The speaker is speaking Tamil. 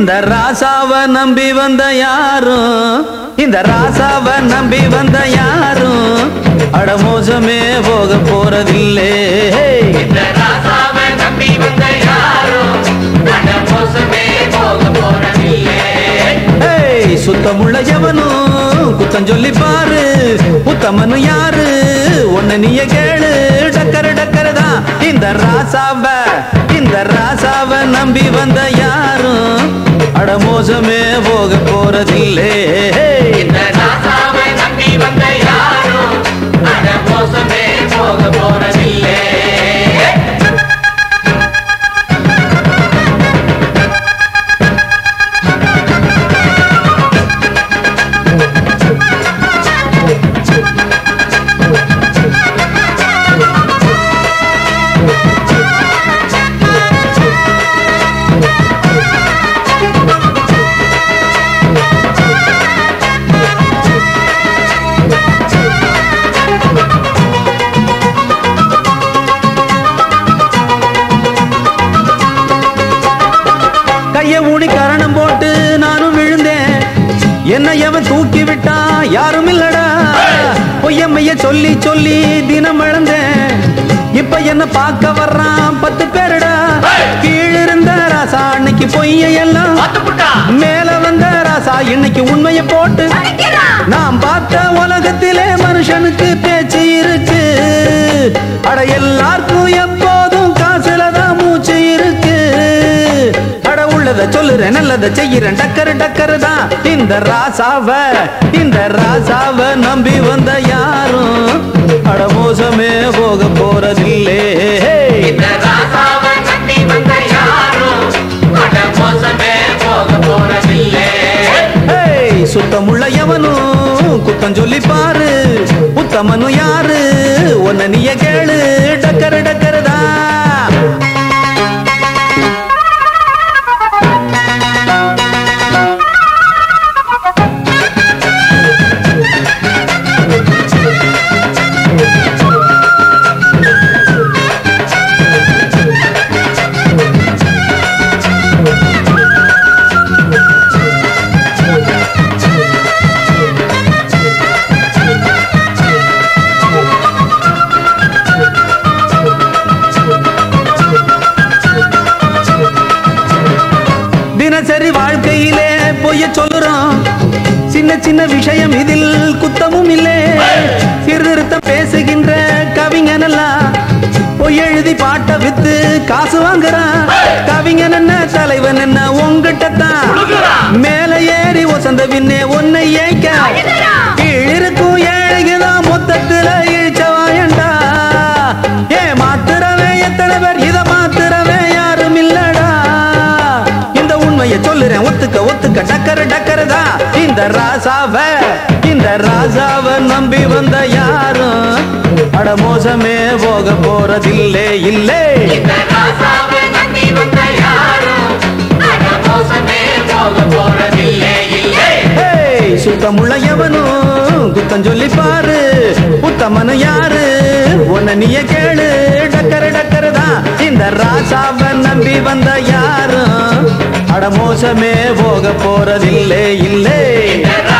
இந்த ராசாவ நம்பி வந்த யாரும் இந்த ராசாவ நம்பி வந்த யாரும் அட மோசமே போக போறதில்லை இந்த ராசாவை நம்பி வந்த யாரும் அட மோசமே போக போறதில்லை ஏய், சுத்தமுள்ள எவனும் குத்தம் சொல்லி பாரு புத்தமனு யாரு ஒன்னு நீய கேளு டக்கரு டக்கரு தான் இந்த ராசாவ இந்த ராசாவ நம்பி வந்த யாரும் அட மோசமே போக போறதில்லை இந்த ராசாவை நம்பி வந்த யாரும் அட மோசமே போக போறதில்லை கைய ஊடி கரணம் போட்டு நானும் விழுந்தேன் என்ன எவன் தூக்கி விட்டா யாரும் இல்லடா பொய்யம்மைய சொல்லி சொல்லி தினம் இழந்தேன் இப்ப என்ன பார்க்க வர்றான் பத்து பேருடா கீழிருந்த ராசா அன்னைக்கு பொய்ய எல்லாம் பாத்துப்புட்டா மேல வந்த ராசா இன்னைக்கு உண்மைய போட்டு நாம் பார்த்த உலகத்திலே மனுஷனுக்கு பேச்சு இருக்கு அட எல்லாருக்கும் எப்போதும் காசுல தான் மூச்சு இருக்கு அட உள்ளத சொல்லுறேன் நல்லத செய்யறேன் டக்கரு டக்கரு தான் இந்த ராசாவ இந்த ராசாவ நம்பி வந்த யாரும் அட மோசமே போக போறதில்லை இந்த ராசாவை நம்பி வந்த யாரும் அட மோசமே போக போறதில்லை ஏய், சுத்தமுள்ள எவனும் குத்தம் சொல்லி பாரு புத்தமனு யாரு ஒன்ன நீய கேளு டக்கரு டக்கரு தான் தினசரி வாழ்க்கையிலே பொய்ய சொல்லுறோம் சின்ன சின்ன விஷயம் இதில் குத்தமும் இல்லை சீர்திருத்தம் பேசுகின்ற கவிஞனெல்லாம் பொய் எழுதி பாட்ட வித்து காசு வாங்குறான் கவிஞன் என்ன தலைவன் என்ன உங்ககிட்ட தான் மேல ஏறி ஒசந்த பின்னே உன்னை ஏய்க்க கீழிருக்கும் ஏழைக்குதான் மொத்தத்துல இழிச்ச வாயண்டா ஏ மாத்துறவே எத்தனை பேர் இத மாத்துறவே யாரும் இல்லடா இந்த உண்மையை சொல்லுறேன் ஒத்துக்க ஒத்துக்க டக்கரு டக்கரு தான் இந்த ராசாவ இந்த ராசாவ நம்பி வந்த யாரும் அட மோசமே போக போறதில்லை இல்லை இந்த ராசாவை நம்பி வந்த யாரும் அட மோசமே போக போறதில்லை இல்லை ஏய், சுத்தமுள்ள எவனும் குத்தம் சொல்லி பாரு புத்தமனு யாரு உன்ன நீய கேளு டக்கரு டக்கரு தான் இந்த ராசாவ நம்பி வந்த யாரும் அட மோசமே போக போறதில்லை இல்லை இந்த